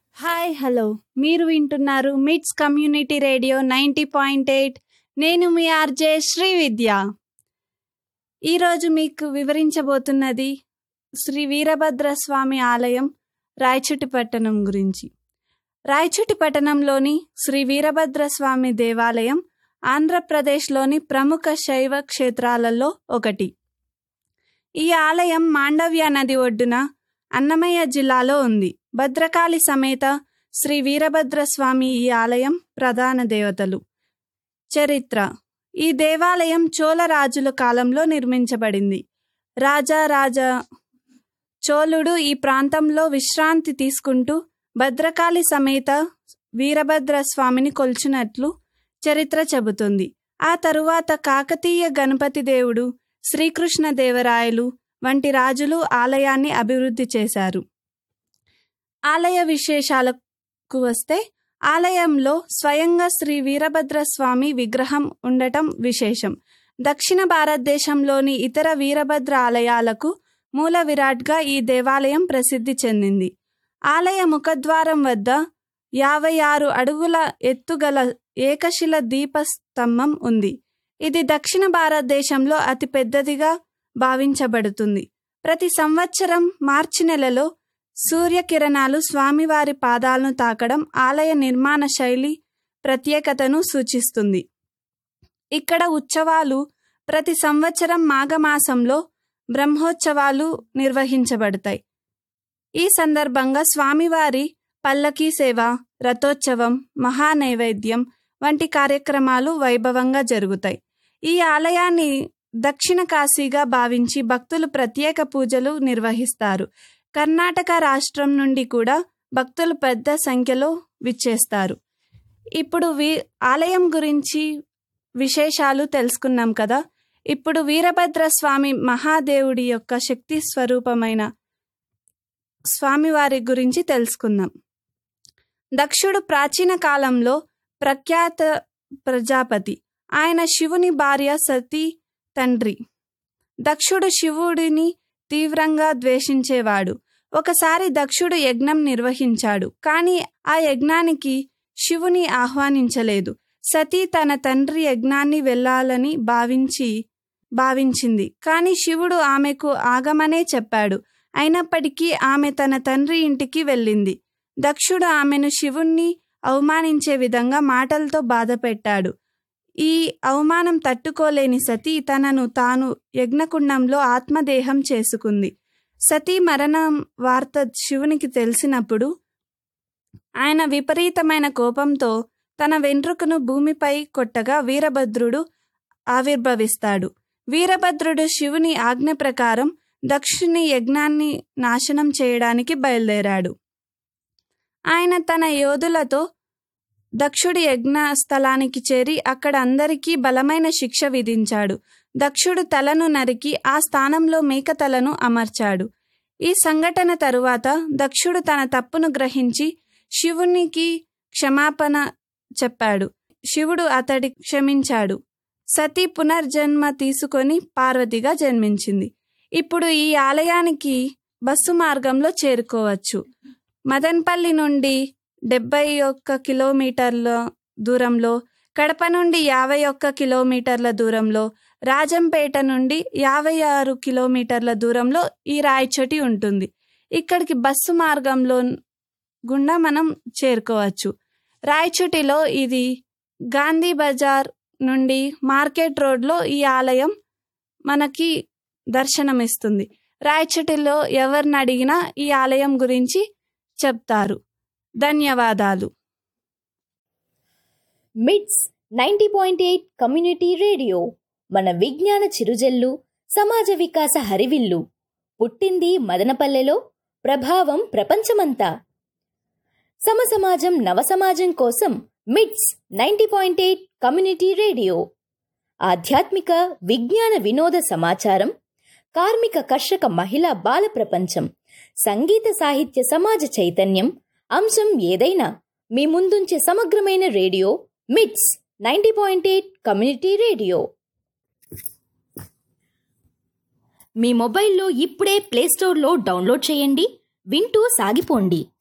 hi hello మీరు వింటున్నారు MITS community radio ninety point eight నేను మీ ఆర్జే శ్రీ విద్య ఈరోజు మీకు వివరించబోతున్నది శ్రీ వీరభద్ర స్వామి ఆలయం రాయచుటి పట్టణం గురించి రాయచుటి పట్టణంలోని శ్రీ వీరభద్ర స్వామి దేవాలయం ఆంధ్రప్రదేశ్లోని ప్రముఖ శైవ క్షేత్రాలలో ఒకటి ఈ ఆలయం మాండవ్య నది ఒడ్డున అన్నమయ్య జిల్లాలో ఉంది భద్రకాళి సమేత శ్రీ వీరభద్ర స్వామి ఈ ఆలయం ప్రధాన దేవతలు చరిత్ర ఈ దేవాలయం చోళ రాజుల కాలంలో నిర్మించబడింది రాజా రాజా చోళుడు ఈ ప్రాంతంలో విశ్రాంతి తీసుకుంటూ భద్రకాళి సమేత వీరభద్ర స్వామిని కొల్చినట్లు చరిత్ర చెబుతుంది ఆ తరువాత కాకతీయ గణపతి దేవుడు శ్రీకృష్ణదేవరాయలు వంటి రాజులు ఆలయాన్ని అభివృద్ధి చేశారు ఆలయ విశేషాలకు వస్తే ఆలయంలో స్వయంగా శ్రీ వీరభద్ర స్వామి విగ్రహం ఉండటం విశేషం దక్షిణ భారతదేశంలోని ఇతర వీరభద్ర ఆలయాలకు మూల విరాట్గా ఈ దేవాలయం ప్రసిద్ధి చెందింది ఆలయ ముఖద్వారం వద్ద యాభై ఆరు అడుగుల ఎత్తుగల ఏకశిల దీపస్తంభం ఉంది ఇది దక్షిణ భారతదేశంలో అతి పెద్దదిగా భావించబడుతుంది ప్రతి సంవత్సరం మార్చి నెలలో సూర్యకిరణాలు స్వామివారి పాదాలను తాకడం ఆలయ నిర్మాణ శైలి ప్రత్యేకతను సూచిస్తుంది ఇక్కడ ఉత్సవాలు ప్రతి సంవత్సరం మాఘమాసంలో బ్రహ్మోత్సవాలు నిర్వహించబడతాయి ఈ సందర్భంగా స్వామివారి పల్లకీ సేవ రథోత్సవం మహానైవేద్యం వంటి కార్యక్రమాలు వైభవంగా జరుగుతాయి ఈ ఆలయాన్ని దక్షిణ కాశీగా భావించి భక్తులు ప్రత్యేక పూజలు నిర్వహిస్తారు కర్ణాటక రాష్ట్రం నుండి కూడా భక్తులు పెద్ద సంఖ్యలో విచ్చేస్తారు ఇప్పుడు వీ ఆలయం గురించి విశేషాలు తెలుసుకున్నాం కదా ఇప్పుడు వీరభద్ర స్వామి మహాదేవుడి యొక్క శక్తి స్వరూపమైన స్వామివారి గురించి తెలుసుకుందాం దక్షుడు ప్రాచీన కాలంలో ప్రఖ్యాత ప్రజాపతి ఆయన శివుని భార్య సతీ తండ్రి దక్షుడు శివుడిని తీవ్రంగా ద్వేషించేవాడు ఒకసారి దక్షుడు యజ్ఞం నిర్వహించాడు కానీ ఆ యజ్ఞానికి శివుని ఆహ్వానించలేదు సతీ తన తండ్రి యజ్ఞాన్ని వెళ్ళాలని భావించి భావించింది కానీ శివుడు ఆమెకు ఆగమనే చెప్పాడు అయినప్పటికీ ఆమె తన తండ్రి ఇంటికి వెళ్ళింది దక్షుడు ఆమెను శివుణ్ణి అవమానించే విధంగా మాటలతో బాధపెట్టాడు ఈ అవమానం తట్టుకోలేని సతీ తనను తాను యజ్ఞకుండంలో ఆత్మదేహం చేసుకుంది సతీ మరణం వార్త శివునికి తెలిసినప్పుడు ఆయన విపరీతమైన కోపంతో తన వెంట్రుకను భూమిపై కొట్టగా వీరభద్రుడు ఆవిర్భవిస్తాడు వీరభద్రుడు శివుని ఆజ్ఞ ప్రకారం దక్షుని యజ్ఞాన్ని నాశనం చేయడానికి బయలుదేరాడు ఆయన తన యోధులతో దక్షుడి యజ్ఞ స్థలానికి చేరి అక్కడ అందరికీ బలమైన శిక్ష విధించాడు దక్షుడు తలను నరికి ఆ స్థానంలో మేక తలను అమర్చాడు ఈ సంఘటన తరువాత దక్షుడు తన తప్పును గ్రహించి శివునికి క్షమాపణ చెప్పాడు శివుడు అతడి క్షమించాడు సతీ పునర్జన్మ తీసుకొని పార్వతిగా జన్మించింది ఇప్పుడు ఈ ఆలయానికి బస్సు మార్గంలో చేరుకోవచ్చు మదన్పల్లి నుండి డెబ్బై ఒక్క కిలోమీటర్ల దూరంలో కడప నుండి యాభై ఒక్క కిలోమీటర్ల దూరంలో రాజంపేట నుండి యాభై ఆరు కిలోమీటర్ల దూరంలో ఈ రాయచోటి ఉంటుంది ఇక్కడికి బస్సు మార్గంలో గుండా మనం చేరుకోవచ్చు రాయచోటిలో ఇది గాంధీ బజార్ నుండి మార్కెట్ రోడ్లో ఈ ఆలయం మనకి దర్శనమిస్తుంది రాయచోటిలో ఎవరిని అడిగినా ఈ ఆలయం గురించి చెప్తారు ధన్యవాదాలు MITS ninety point eight community radio మన విజ్ఞాన చిరుజల్లు సమాజ వికాస హరివిల్లు పుట్టింది మదనపల్లెలో ప్రభావం ప్రపంచమంతా సమసమాజం నవసమాజం కోసం MITS ninety point eight community radio ఆధ్యాత్మిక విజ్ఞాన వినోద సమాచారం కార్మిక కర్షక మహిళా బాల ప్రపంచం సంగీత సాహిత్య సమాజ చైతన్యం అంశం ఏదైనా మీ ముందుంచే సమగ్రమైన radio MITS ninety point eight community radio మీ మొబైల్లో ఇప్పుడే ప్లేస్టోర్లో డౌన్లోడ్ చేయండి వింటూ సాగిపోండి